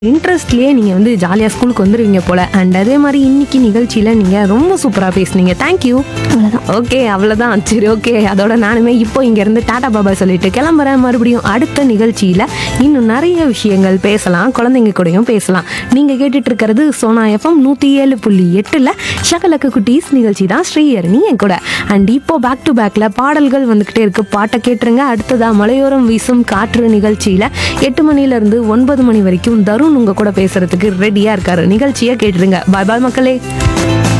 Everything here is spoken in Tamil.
இன்ட்ரெஸ்ட்லேயே நீங்கள் வந்து ஜாலியாக ஸ்கூலுக்கு வந்துடுவீங்க போல் அண்ட் அதே மாதிரி இன்னைக்கு நிகழ்ச்சியில் நீங்கள் ரொம்ப சூப்பராக பேசுனீங்க தேங்க்யூ அவ்வளோதான் ஓகே அவ்வளோதான் சரி ஓகே அதோட நானுமே இப்போ இங்கேருந்து டாடா பாபா சொல்லிட்டு கிளம்புறேன் மறுபடியும் அடுத்த நிகழ்ச்சியில் இன்னும் நிறைய விஷயங்கள் பேசலாம் குழந்தைங்க கூடயும் பேசலாம் நீங்கள் கேட்டுட்டு இருக்கிறது சோனா எஃப்எம் நூற்றி ஏழு புள்ளி எட்டில் ஷகலக்கு குட்டீஸ் நிகழ்ச்சி தான் ஸ்ரீயரணி என் கூட அண்ட் இப்போ பேக் டு பேக்கில் பாடல்கள் வந்துக்கிட்டே இருக்கு பாட்டை கேட்டுருங்க அடுத்ததாக மலையோரம் வீசும் காற்று நிகழ்ச்சியில் எட்டு மணிலேருந்து ஒன்பது மணி வரைக்கும் தருண் உங்கள் கூட பேசுறதுக்கு ரெடியாக இருக்காரு நிகழ்ச்சியை கேட்டுருங்க பாய் பாய் மக்களே